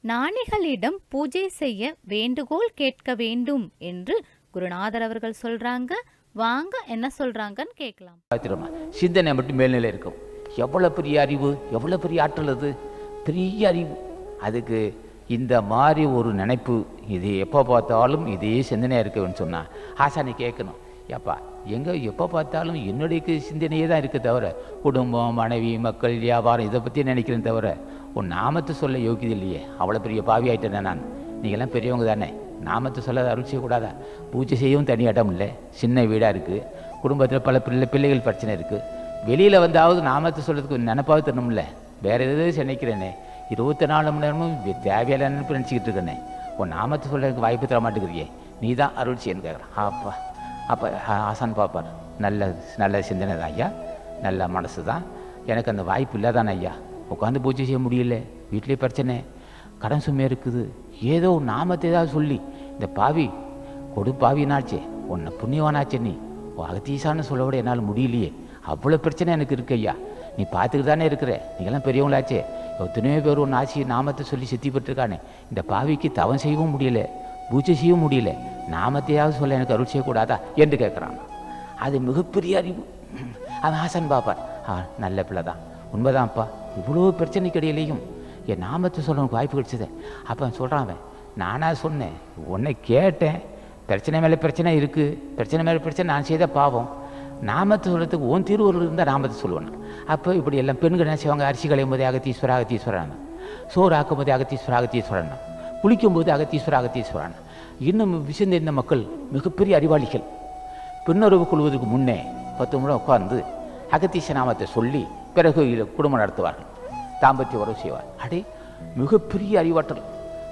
ஞானிகளிடம் பூஜை செய்ய வேண்டுகோள் கேட்க வேண்டும் என்று குருநாதர் அவர்கள் சொல்றாங்க வாங்க என்ன சொல்றாங்கன்னு கேட்கலாம் பார்த்துருமா சிந்தனை மட்டும் மேல்நிலை இருக்கும் எவ்வளோ பெரிய அறிவு எவ்வளோ பெரிய ஆற்றல் அது பெரிய அறிவு அதுக்கு இந்த மாதிரி ஒரு நினைப்பு இது எப்போ பார்த்தாலும் இதே சிந்தனையாக இருக்குன்னு சொன்னால் ஆசானி கேட்கணும் ஏப்பா எங்கே எப்போ பார்த்தாலும் என்னுடைய சிந்தனையே தான் இருக்குது தவிர குடும்பம் மனைவி மக்கள் வியாபாரம் இதை பற்றி நினைக்கிறேன் தவிர உன் நாமத்தை சொல்ல யோகியது இல்லையே அவ்வளோ பெரிய பாவி ஆயிட்டேனே நான் நீங்கள்லாம் பெரியவங்க தானே நாமத்தை சொல்ல அருள் செய்யக்கூடாதா பூஜை செய்யவும் தனி இடம் இல்லை சின்ன வீடாக இருக்குது குடும்பத்தில் பல பிள்ளை பிள்ளைகள் பிரச்சனை இருக்குது வெளியில் வந்தாவது நாமத்தை சொல்கிறதுக்கு நினப்பாவது தரணும்ல வேறு எதாவது நினைக்கிறேனே இருபத்தி நாலு மணி நேரமும் வே- தேவையில்ல நினைப்பு நினச்சிக்கிட்டு இருக்கேனே உன் நாமத்தை சொல்கிறதுக்கு வாய்ப்பு தர மாட்டேங்கிறியே நீ தான் அருள் செய்யன்னு கேட்குறான் அப்பா அப்போ ஆசான் பார்ப்பார் நல்ல நல்ல சிந்தனை தான் ஐயா நல்ல மனசு தான் எனக்கு அந்த வாய்ப்பு இல்லாதானே ஐயா உட்காந்து பூஜை செய்ய முடியல வீட்டிலே பிரச்சனை கடன் சுமையாக இருக்குது ஏதோ ஒரு நாமத்தை ஏதாவது சொல்லி இந்த பாவி கொடு பாவினாச்சே உன்னை புண்ணியவானாச்சே நீ உன் அகத்தீசான்னு சொல்ல விட என்னால் முடியலையே அவ்வளோ பிரச்சனை எனக்கு இருக்கு ஐயா நீ பார்த்துக்கிட்டு தானே இருக்கிற நீங்களாம் பெரியவங்களாச்சே எத்தனையோ பேர் உன் ஆட்சி நாமத்தை சொல்லி சித்தி பெற்றிருக்கானே இந்த பாவிக்கு தவம் செய்யவும் முடியல பூஜை செய்யவும் முடியல நாமத்தையாவது சொல்ல எனக்கு அருள் செய்யக்கூடாதா என்று கேட்குறான் அது மிகப்பெரிய அறிவு அவன் ஆசன் பாப்பார் ஆ நல்ல பிள்ளை தான் உண்மைதான்ப்பா இவ்வளோ பிரச்சனைக்கு இடையிலையும் என் நாமத்தை சொல்ல உனக்கு வாய்ப்பு கிடைச்சது அப்போ அவன் சொல்கிறான் அவன் நானாக சொன்னேன் உன்னை கேட்டேன் பிரச்சனை மேலே பிரச்சனை இருக்குது பிரச்சனை மேலே பிரச்சனை நான் செய்த பாவம் நாமத்தை சொல்கிறதுக்கு உன் திருவருள் இருந்தால் நாமத்தை சொல்லுவேன் அப்போ இப்படி எல்லாம் பெண்கள் என்ன செய்வாங்க அரிசி களையும் போதே அகத்தீஸ்வரா அகத்தீஸ்வரன் சோறு ஆக்கும் போதே அகத்தீஸ்வரா அகத்தீஸ்வரன் குளிக்கும்போது அகத்தீஸ்வரா அகத்தீஸ்வரன் இன்னும் விசந்த இந்த மக்கள் மிகப்பெரிய அறிவாளிகள் பின்னுறவு கொள்வதற்கு முன்னே பத்து முறை உட்கார்ந்து அகத்தீச நாமத்தை சொல்லி பிறகு இத குடும்பம் நடத்துவார்கள் தாம்பத்திய உறவு செய்வார் அடே மிகப்பெரிய அறிவாற்றல்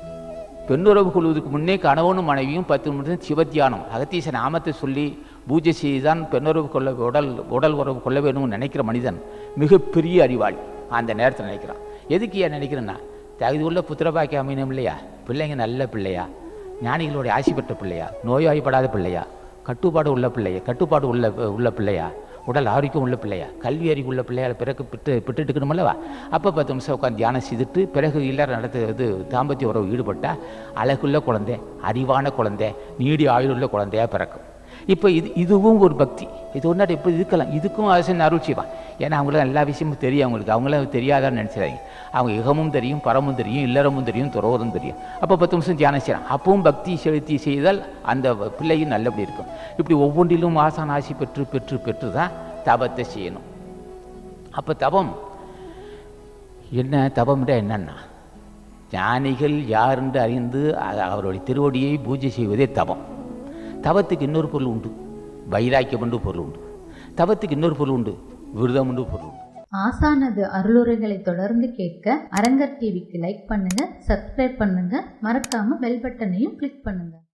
பெண்ணுறவு கொள்வதற்கு முன்னே கணவனும் மனைவியும் பத்து நிமிடம் சிவத்தியானம் அகத்தீச நாமத்தை சொல்லி பூஜை செய்துதான் பெண்ணுறவு கொள்ள உடல் உடல் உறவு கொள்ள வேணும்னு நினைக்கிற மனிதன் மிகப்பெரிய அறிவாளி அந்த நேரத்தில் நினைக்கிறான் எதுக்கு ஏன் நினைக்கிறேன்னா தகுதி உள்ள புத்திரபாக்கிய அமையணும் இல்லையா பிள்ளைங்க நல்ல பிள்ளையா ஞானிகளுடைய ஆசி பெற்ற பிள்ளையா நோய்வாய்ப்படாத பிள்ளையா கட்டுப்பாடு உள்ள பிள்ளையா கட்டுப்பாடு உள்ள உள்ள பிள்ளையா உடல் ஆரோக்கியம் உள்ள பிள்ளையா கல்வி அறிவு உள்ள பிள்ளையா பிறகு பிட்டு பிட்டுட்டுக்கணுமல்லவா அப்போ பத்து நிமிஷம் உட்காந்து தியானம் செய்துட்டு பிறகு இல்லறம் நடத்து இது தாம்பத்திய உறவு ஈடுபட்டா அழகுள்ள குழந்தை அறிவான குழந்தை நீடி ஆயுளுள்ள குழந்தையா பிறக்கும் இப்போ இது இதுவும் ஒரு பக்தி இது ஒன்றாடி எப்படி இருக்கலாம் இதுக்கும் அரசன் அருள் செய்வான் ஏன்னா அவங்களுக்கு எல்லா விஷயமும் தெரியும் அவங்களுக்கு அவங்களும் தெரியாதான்னு நினச்சிடாங்க அவங்க இகமும் தெரியும் பரமும் தெரியும் இல்லறமும் தெரியும் துறவரும் தெரியும் அப்போ பத்து நிமிஷம் தியானம் செய்யலாம் அப்பவும் பக்தி செலுத்தி செய்தால் அந்த பிள்ளையும் நல்லபடி இருக்கும் இப்படி ஒவ்வொன்றிலும் ஆசான் ஆசி பெற்று பெற்று பெற்று தான் தபத்தை செய்யணும் அப்போ தபம் என்ன தபம்டா என்னன்னா ஞானிகள் யாரென்று அறிந்து அ- அவருடைய திருவடியை பூஜை செய்வதே தபம் தவத்துக்கு இன்னொரு பொருள் உண்டு வைராக்கியம் என்று பொருள் உண்டு தவத்துக்கு இன்னொரு பொருள் உண்டு விரதம் என்று பொருள் உண்டு ஆசானது அருளுரைகளை தொடர்ந்து கேட்க அரங்கர் டிவிக்கு லைக் பண்ணுங்க சப்ஸ்கிரைப் பண்ணுங்க மறக்காம பெல் பட்டனையும் கிளிக் பண்ணுங்க